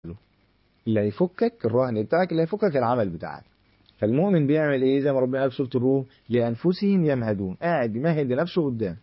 اللي هيفكك الرهن بتاعك اللي هيفكك العمل بتاعك فالمؤمن بيعمل ايه زي ما ربنا قال في سوره الروم لانفسهم يمهدون قاعد بيمهد لنفسه قدام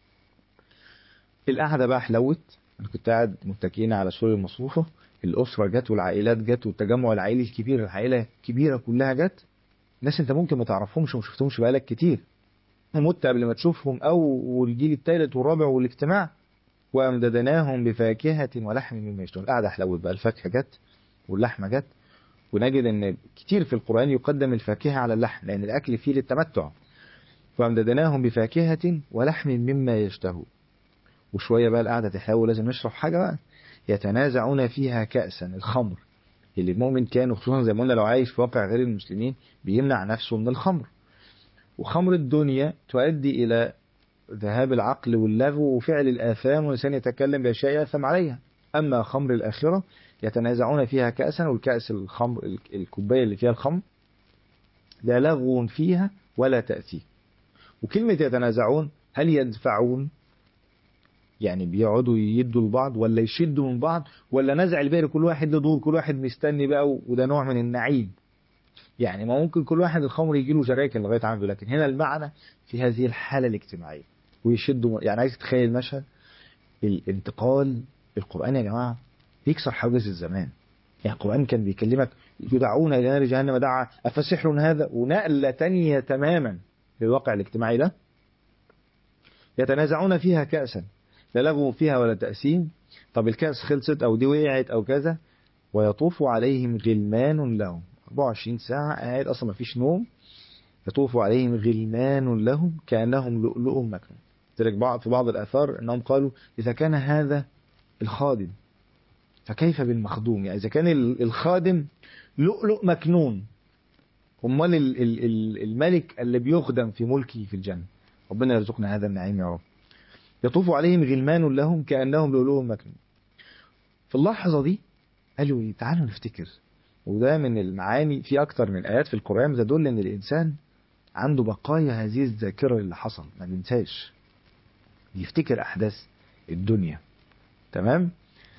القعده بقى حلوت انا كنت قاعد متكئين على سور المصفوفه الاسره جت والعائلات جت والتجمع العائلي الكبير العائله الكبيره كلها جت ناس انت ممكن ما تعرفهمش وما شفتهمش بقالك كتير ومت قبل ما تشوفهم او الجيل الثالث والرابع والاجتماع وامددناهم بفاكهه ولحم مما يشتهون القعده حلوت بقى الفاكهه جت واللحمه جت ونجد ان كتير في القران يقدم الفاكهه على اللحم لان الاكل فيه للتمتع وامددناهم بفاكهه ولحم مما يشتهون وشويه بقى القعده تحلو لازم نشرب حاجه بقى يتنازعون فيها كأسا الخمر اللي المؤمن كان وخصوصا زي ما قلنا لو عايش في واقع غير المسلمين بيمنع نفسه من الخمر وخمر الدنيا تؤدي إلى ذهاب العقل واللغو وفعل الآثام والإنسان يتكلم بأشياء يأثم عليها أما خمر الآخرة يتنازعون فيها كأسا والكأس الخمر الكوباية اللي فيها الخمر لا لغو فيها ولا تأثيم وكلمة يتنازعون هل يدفعون يعني بيقعدوا يدوا لبعض ولا يشدوا من بعض ولا نزع الباقي كل واحد له دور كل واحد مستني بقى وده نوع من النعيم يعني ما ممكن كل واحد الخمر يجي له جراكن لغايه عنده لكن هنا المعنى في هذه الحاله الاجتماعيه ويشدوا يعني عايز تتخيل مشهد الانتقال القران يا جماعه بيكسر حواجز الزمان يعني القران كان بيكلمك يدعون الى نار جهنم دعا افسحر هذا ونقله تانية تماما للواقع الاجتماعي ده يتنازعون فيها كأسا لا لغو فيها ولا تأسيم طب الكأس خلصت أو دي وقعت أو كذا ويطوف عليهم غلمان لهم 24 ساعة قاعد أصلا ما فيش نوم يطوف عليهم غلمان لهم كأنهم لؤلؤ مكنون تلك بعض في بعض الآثار أنهم قالوا إذا كان هذا الخادم فكيف بالمخدوم يعني إذا كان الخادم لؤلؤ مكنون أمال الملك اللي بيخدم في ملكه في الجنة ربنا يرزقنا هذا النعيم يا رب يطوف عليهم غلمان لهم كأنهم لؤلؤ مكنون في اللحظة دي قالوا ايه تعالوا نفتكر وده من المعاني في أكتر من آيات في القرآن تدل إن الإنسان عنده بقايا هذه الذاكرة اللي حصل ما ننساش يفتكر أحداث الدنيا تمام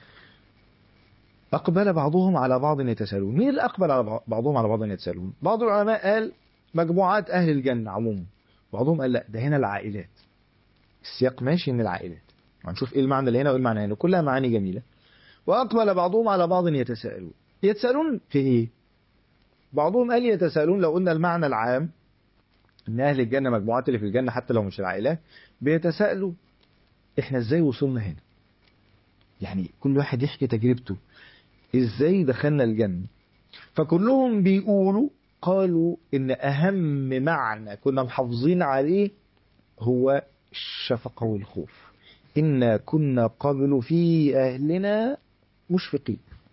أقبل بعضهم على بعض يتساءلون مين اللي أقبل على بعضهم على بعض يتساءلون بعض العلماء قال مجموعات أهل الجنة عموما بعضهم قال لا ده هنا العائلات السياق ماشي من العائلات هنشوف ايه المعنى اللي هنا وايه المعنى هنا كلها معاني جميلة وأقبل بعضهم على بعض يتساءلون يتساءلون في ايه بعضهم قال يتساءلون لو قلنا المعنى العام ان اهل الجنة مجموعات اللي في الجنة حتى لو مش العائلات بيتساءلوا احنا ازاي وصلنا هنا يعني كل واحد يحكي تجربته ازاي دخلنا الجنة فكلهم بيقولوا قالوا ان اهم معنى كنا محافظين عليه هو الشفقة والخوف إنا كنا قبل في أهلنا مشفقين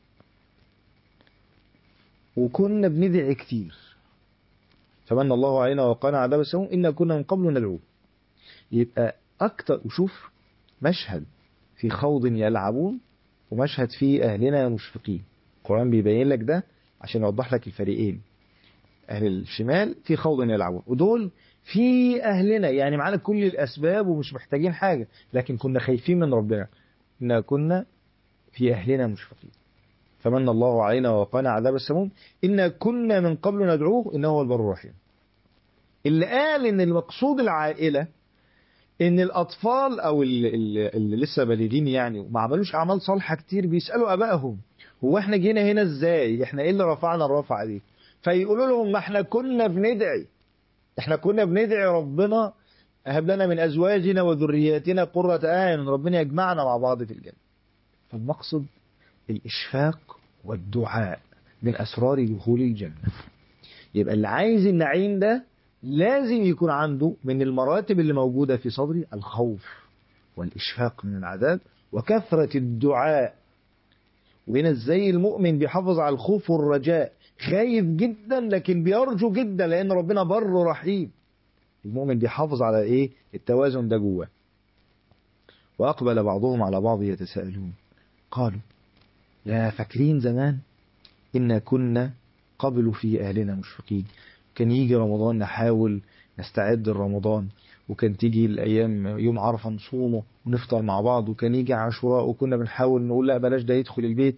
وكنا بندعي كتير فمن الله علينا وقانا عذاب السموم إنا كنا من قبل ندعوه يبقى أكتر وشوف مشهد في خوض يلعبون ومشهد في أهلنا مشفقين القرآن بيبين لك ده عشان يوضح لك الفريقين أهل الشمال في خوض يلعبون ودول في أهلنا يعني معانا كل الأسباب ومش محتاجين حاجة لكن كنا خايفين من ربنا إن كنا في أهلنا مشفقين فمن الله علينا وقانا عذاب السموم إن كنا من قبل ندعوه إنه هو البر الرحيم اللي قال إن المقصود العائلة إن الأطفال أو اللي, اللي لسه بالغين يعني وما عملوش أعمال صالحة كتير بيسألوا أبائهم هو إحنا جينا هنا إزاي إحنا إيه اللي رفعنا الرفعة دي فيقولوا لهم ما إحنا كنا بندعي احنا كنا بندعي ربنا هب لنا من ازواجنا وذرياتنا قرة اعين ربنا يجمعنا مع بعض في الجنة فالمقصد الاشفاق والدعاء من اسرار دخول الجنة يبقى اللي عايز النعيم ده لازم يكون عنده من المراتب اللي موجودة في صدري الخوف والاشفاق من العذاب وكثرة الدعاء وهنا ازاي المؤمن بيحافظ على الخوف والرجاء خايف جدا لكن بيرجو جدا لان ربنا بر رحيم المؤمن بيحافظ على ايه التوازن ده جواه واقبل بعضهم على بعض يتساءلون قالوا يا فاكرين زمان إنا كنا قبل في أهلنا مشفقين كان يجي رمضان نحاول نستعد لرمضان وكان تيجي الأيام يوم عرفة نصومه ونفطر مع بعض وكان يجي عاشوراء وكنا بنحاول نقول لا بلاش ده يدخل البيت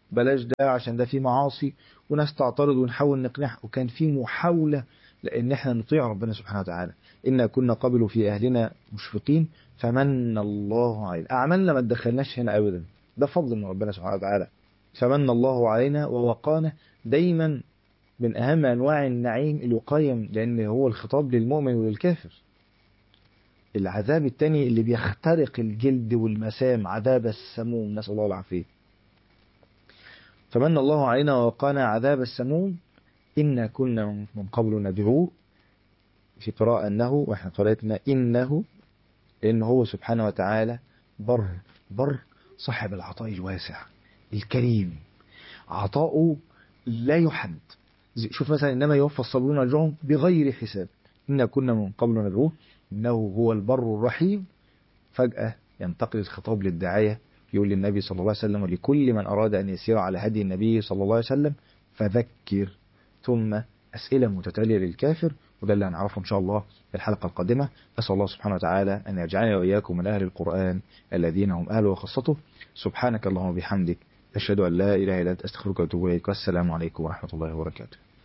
بلاش ده عشان ده فيه معاصي وناس تعترض ونحاول نقنعها وكان في محاولة لأن احنا نطيع ربنا سبحانه وتعالى إنا كنا قبل في أهلنا مشفقين فمن الله علينا أعمالنا ما تدخلناش هنا أبدا ده فضل من ربنا سبحانه وتعالى فمن الله علينا ووقانا دايما من أهم أنواع النعيم الوقاية لأن هو الخطاب للمؤمن وللكافر العذاب التاني اللي بيخترق الجلد والمسام عذاب السموم نسأل الله العافية فمن الله علينا ووقانا عذاب السموم إنا كنا من قبل ندعوه في قراءة أنه وإحنا قرأتنا إنه لأن هو سبحانه وتعالى بر بر صاحب العطاء الواسع الكريم عطاؤه لا يحد شوف مثلا إنما يوفى الصابرون أجرهم بغير حساب إنا كنا من قبل ندعوه إنه هو البر الرحيم فجأة ينتقل الخطاب للدعاية يقول للنبي صلى الله عليه وسلم ولكل من أراد أن يسير على هدي النبي صلى الله عليه وسلم فذكر ثم أسئلة متتالية للكافر وده اللي هنعرفه إن شاء الله في الحلقة القادمة أسأل الله سبحانه وتعالى أن يجعلني وإياكم من أهل القرآن الذين هم أهله وخاصته سبحانك اللهم وبحمدك أشهد أن لا إله إلا أنت أستغفرك وأتوب إليك والسلام عليكم ورحمة الله وبركاته